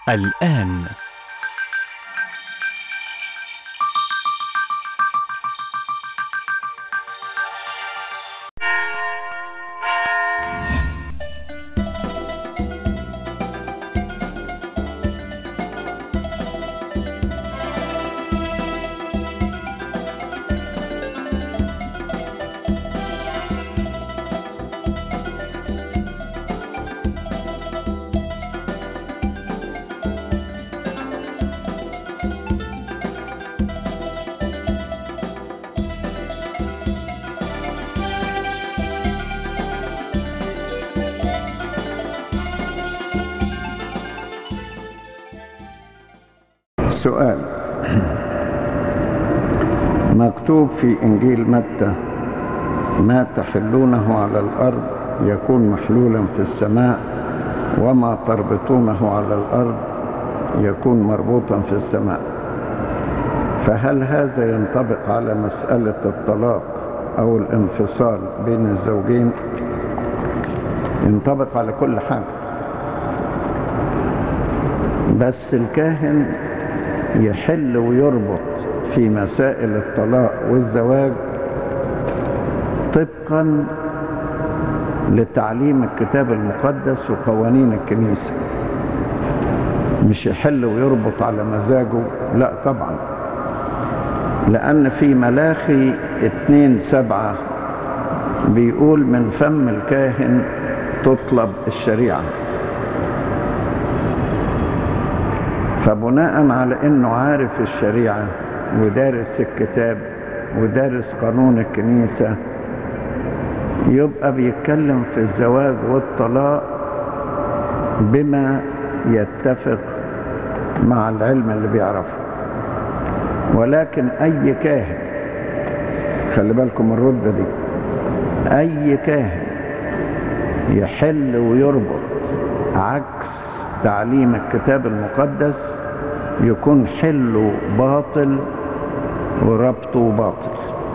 الآن سؤال مكتوب في إنجيل متى ما تحلونه على الأرض يكون محلولا في السماء وما تربطونه على الأرض يكون مربوطا في السماء فهل هذا ينطبق على مسألة الطلاق أو الانفصال بين الزوجين ينطبق على كل حاجة بس الكاهن يحل ويربط في مسائل الطلاق والزواج طبقا لتعليم الكتاب المقدس وقوانين الكنيسة مش يحل ويربط على مزاجه لا طبعا لأن في ملاخي اتنين سبعة بيقول من فم الكاهن تطلب الشريعة فبناء على انه عارف الشريعة ودارس الكتاب ودارس قانون الكنيسة يبقى بيتكلم في الزواج والطلاق بما يتفق مع العلم اللي بيعرفه ولكن اي كاهن خلي بالكم الردة دي اي كاهن يحل ويربط عكس تعليم الكتاب المقدس يكون حله باطل وربطه باطل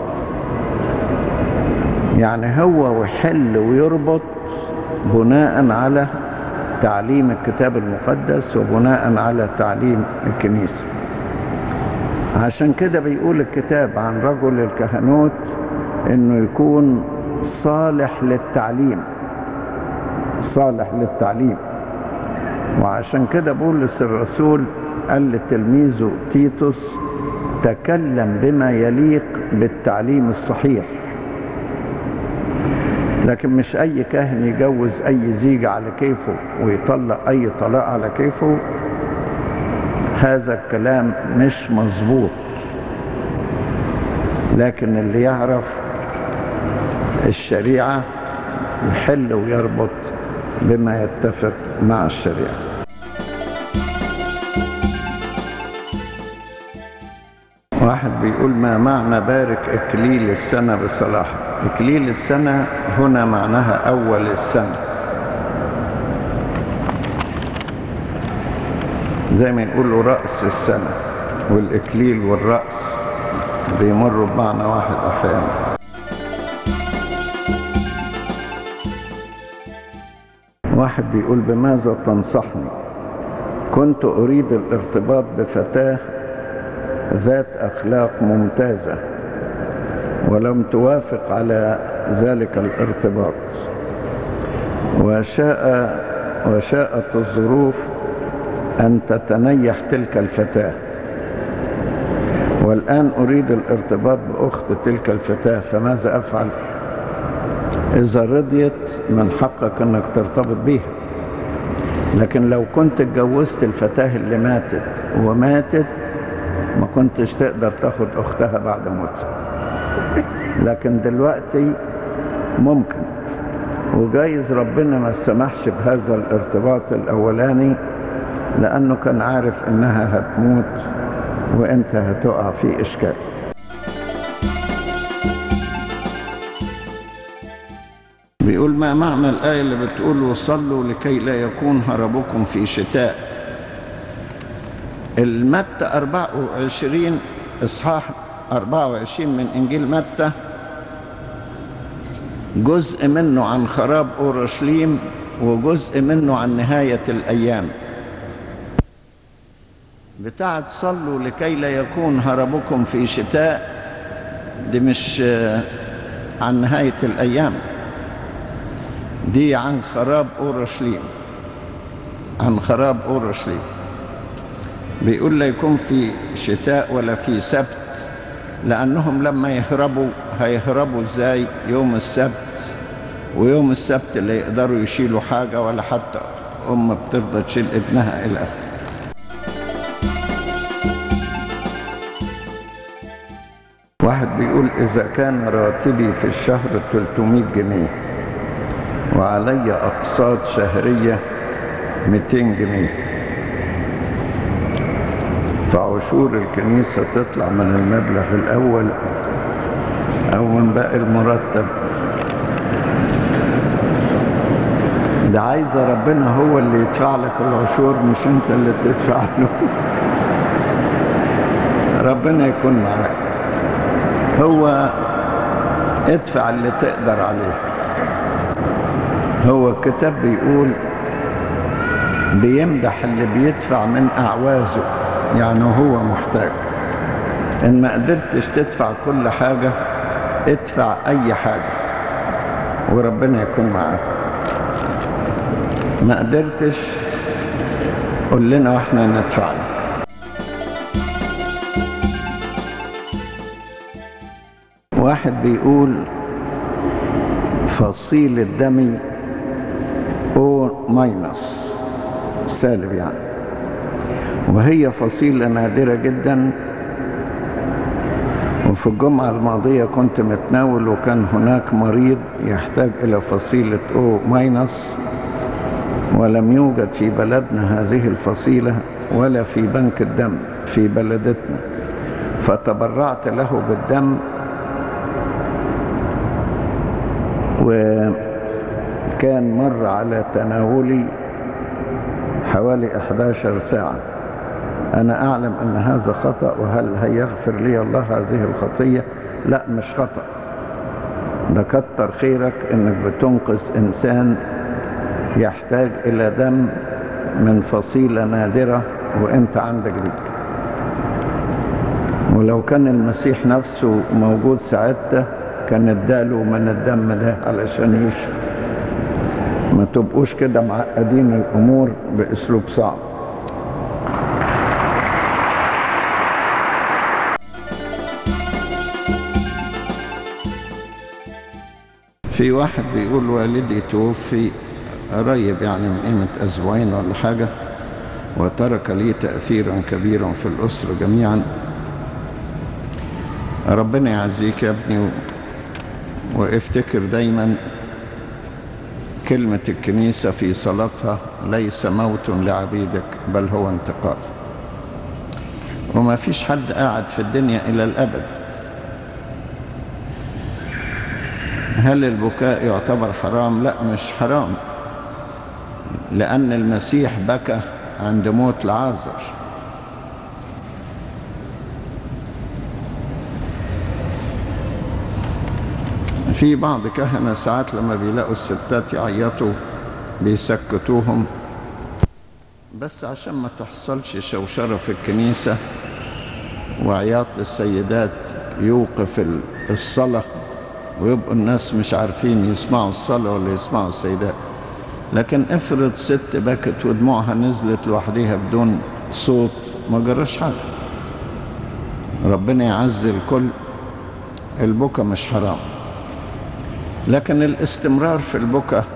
يعني هو وحل ويربط بناء على تعليم الكتاب المقدس وبناء على تعليم الكنيسة عشان كده بيقول الكتاب عن رجل الكهنوت انه يكون صالح للتعليم صالح للتعليم وعشان كده بولس الرسول قال لتلميذه تيتوس تكلم بما يليق بالتعليم الصحيح لكن مش اي كاهن يجوز اي زيجة على كيفه ويطلق اي طلاق على كيفه هذا الكلام مش مظبوط لكن اللي يعرف الشريعة يحل ويربط بما يتفق مع الشريعة واحد بيقول ما معنى بارك إكليل السنة بصلاح إكليل السنة هنا معناها أول السنة زي ما يقولوا رأس السنة والإكليل والرأس بيمروا بمعنى واحد أحيانا واحد بيقول بماذا تنصحني كنت أريد الارتباط بفتاة ذات أخلاق ممتازة ولم توافق على ذلك الارتباط وشاء وشاءت الظروف أن تتنيح تلك الفتاة والآن أريد الارتباط بأخت تلك الفتاة فماذا أفعل إذا رضيت من حقك أنك ترتبط بيها لكن لو كنت اتجوزت الفتاة اللي ماتت وماتت ما كنتش تقدر تاخد أختها بعد موتها لكن دلوقتي ممكن وجايز ربنا ما سمحش بهذا الارتباط الأولاني لأنه كان عارف إنها هتموت وإنت هتقع في إشكال بيقول ما معنى الآية اللي بتقول وصلوا لكي لا يكون هربكم في شتاء المتى 24 إصحاح 24 من إنجيل متى جزء منه عن خراب أورشليم وجزء منه عن نهاية الأيام بتاعت صلوا لكي لا يكون هربكم في شتاء دي مش عن نهاية الأيام دي عن خراب أورشليم عن خراب أورشليم بيقول لا يكون في شتاء ولا في سبت لأنهم لما يهربوا هيهربوا ازاي يوم السبت ويوم السبت اللي يقدروا يشيلوا حاجة ولا حتى أم بترضى تشيل ابنها إلى آخره واحد بيقول إذا كان راتبي في الشهر 300 جنيه وعلي أقساط شهرية 200 جنيه فعشور الكنيسة تطلع من المبلغ الأول أو من باقي المرتب ده عايزة ربنا هو اللي يدفع لك العشور مش انت اللي تدفع له ربنا يكون معاك هو ادفع اللي تقدر عليه هو الكتاب بيقول بيمدح اللي بيدفع من أعوازه يعني هو محتاج إن ما قدرتش تدفع كل حاجة ادفع أي حاجة وربنا يكون معاك ما قدرتش قول لنا واحنا ندفع لك واحد بيقول فصيل الدم او ماينس سالب يعني وهي فصيلة نادرة جدا وفي الجمعة الماضية كنت متناول وكان هناك مريض يحتاج إلى فصيلة او ماينس ولم يوجد في بلدنا هذه الفصيلة ولا في بنك الدم في بلدتنا فتبرعت له بالدم وكان مر على تناولي حوالي 11 ساعة أنا أعلم أن هذا خطأ وهل هيغفر لي الله هذه الخطية لا مش خطأ ده كتر خيرك أنك بتنقذ إنسان يحتاج إلى دم من فصيلة نادرة وأنت عندك دي ولو كان المسيح نفسه موجود ساعتها كان اداله من الدم ده علشان يشفي ما تبقوش كده معقدين الامور باسلوب صعب في واحد بيقول والدي توفي قريب يعني من قيمة أسبوعين ولا حاجة وترك لي تأثيرا كبيرا في الأسرة جميعا ربنا يعزيك يا ابني وافتكر دايما كلمة الكنيسة في صلاتها ليس موت لعبيدك بل هو انتقال وما فيش حد قاعد في الدنيا إلى الأبد هل البكاء يعتبر حرام لا مش حرام لأن المسيح بكى عند موت العازر في بعض كهنة ساعات لما بيلاقوا الستات يعيطوا بيسكتوهم بس عشان ما تحصلش شوشرة في الكنيسة وعياط السيدات يوقف الصلاة ويبقوا الناس مش عارفين يسمعوا الصلاة ولا يسمعوا السيدات لكن افرض ست بكت ودموعها نزلت لوحديها بدون صوت ما جراش حاجة ربنا يعزي الكل البكا مش حرام لكن الاستمرار في البكاء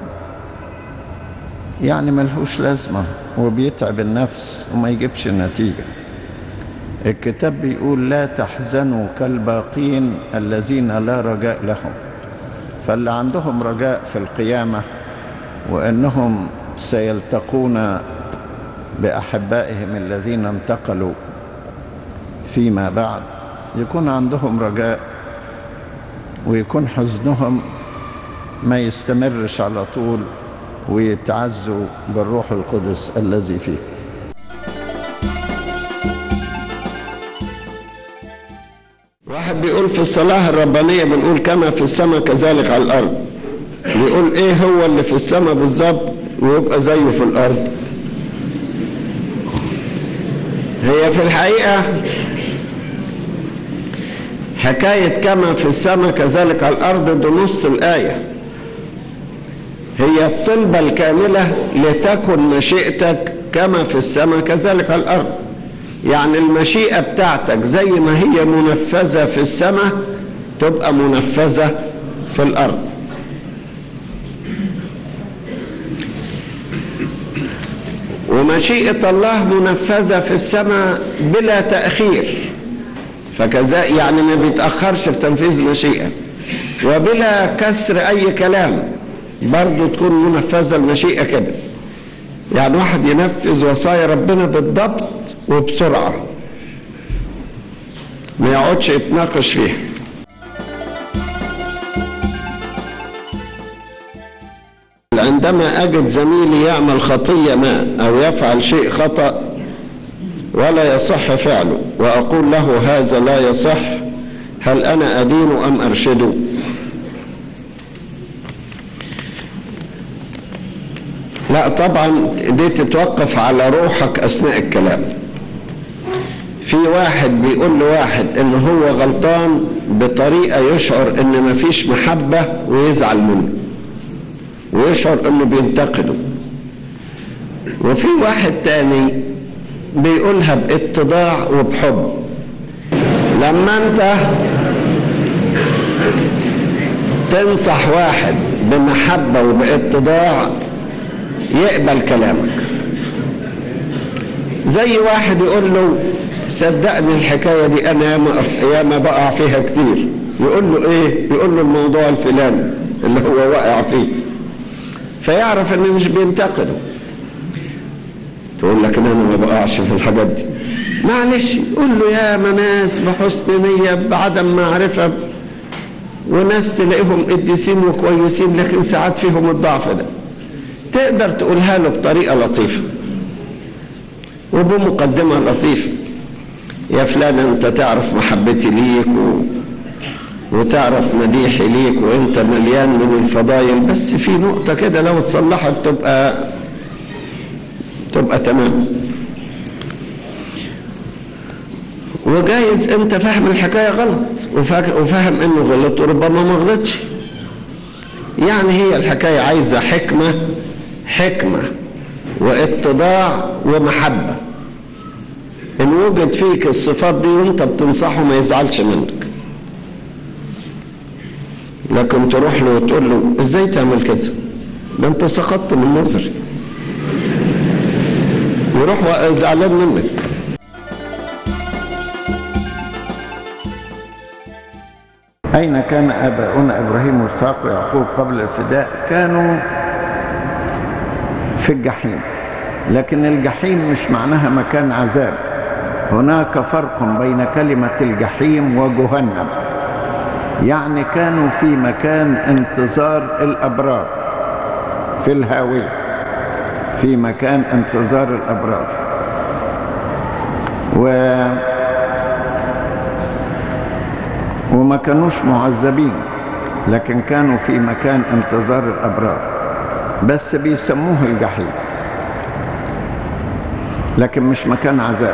يعني ملهوش لازمة وبيتعب النفس وما يجيبش النتيجة الكتاب بيقول لا تحزنوا كالباقين الذين لا رجاء لهم فاللي عندهم رجاء في القيامة وأنهم سيلتقون بأحبائهم الذين انتقلوا فيما بعد يكون عندهم رجاء ويكون حزنهم ما يستمرش على طول ويتعزوا بالروح القدس الذي فيه واحد بيقول في الصلاة الربانية بنقول كما في السماء كذلك على الأرض بيقول إيه هو اللي في السماء بالظبط ويبقى زيه في الأرض هي في الحقيقة حكاية كما في السماء كذلك على الأرض ده نص الآية هي الطلبة الكاملة لتكن مشيئتك كما في السماء كذلك على الأرض يعني المشيئة بتاعتك زي ما هي منفذة في السماء تبقى منفذة في الأرض ومشيئة الله منفذة في السماء بلا تأخير فكذا يعني ما بيتأخرش في تنفيذ المشيئة وبلا كسر أي كلام برضه تكون منفذة المشيئة كده يعني واحد ينفذ وصايا ربنا بالضبط وبسرعة ما يقعدش يتناقش فيها عندما أجد زميلي يعمل خطية ما أو يفعل شيء خطأ ولا يصح فعله وأقول له هذا لا يصح هل أنا أدين أم أرشده لا طبعا دي تتوقف على روحك أثناء الكلام في واحد بيقول لواحد ان هو غلطان بطريقة يشعر ان مفيش محبة ويزعل منه ويشعر انه بينتقده وفي واحد تاني بيقولها باتضاع وبحب لما انت تنصح واحد بمحبة وباتضاع يقبل كلامك زي واحد يقول له صدقني الحكاية دي انا ياما ياما بقع فيها كتير يقول له ايه يقول له الموضوع الفلاني اللي هو واقع فيه فيعرف انه مش بينتقده تقول لك انا ما بقعش في الحاجات دي معلش قول له يا ناس بحسن نية بعدم معرفة وناس تلاقيهم قديسين وكويسين لكن ساعات فيهم الضعف ده تقدر تقولها له بطريقة لطيفة وبمقدمة لطيفة يا فلان انت تعرف محبتي ليك و... وتعرف مديحي ليك وانت مليان من الفضايل بس في نقطة كده لو اتصلحت تبقى تبقى تمام وجايز انت فاهم الحكاية غلط وفاهم انه غلط وربما ما غلطش يعني هي الحكاية عايزة حكمة حكمة واتضاع ومحبة ان وجد فيك الصفات دي وانت بتنصحه ما يزعلش منك لكن تروح له وتقول له ازاي تعمل كده ده انت سقطت من نظري يروح زعلان منك أين كان آباؤنا إبراهيم وإسحاق ويعقوب قبل الفداء كانوا في الجحيم لكن الجحيم مش معناها مكان عذاب هناك فرق بين كلمة الجحيم وجهنم يعني كانوا في مكان انتظار الأبرار في الهاوية في مكان انتظار الأبرار و وما كانوش معذبين لكن كانوا في مكان انتظار الأبرار بس بيسموه الجحيم لكن مش مكان عذاب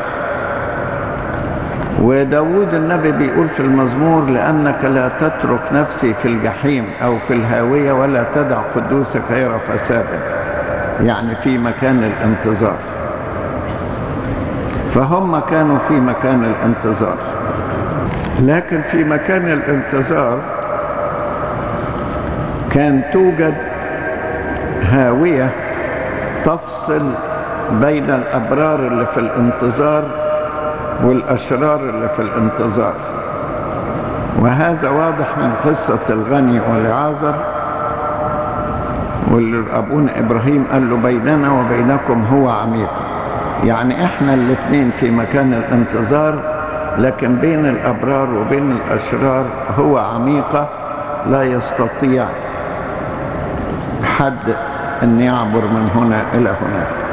وداود النبي بيقول في المزمور لأنك لا تترك نفسي في الجحيم أو في الهاوية ولا تدع قدوسك يرى فسادا يعني في مكان الانتظار فهم كانوا في مكان الانتظار لكن في مكان الانتظار كان توجد هاوية تفصل بين الأبرار اللي في الانتظار والأشرار اللي في الانتظار وهذا واضح من قصة الغني والعازر واللي أبونا إبراهيم قال له بيننا وبينكم هو عميق يعني احنا الاثنين في مكان الانتظار لكن بين الأبرار وبين الأشرار هو عميقة لا يستطيع حد أن يعبر من هنا إلى هناك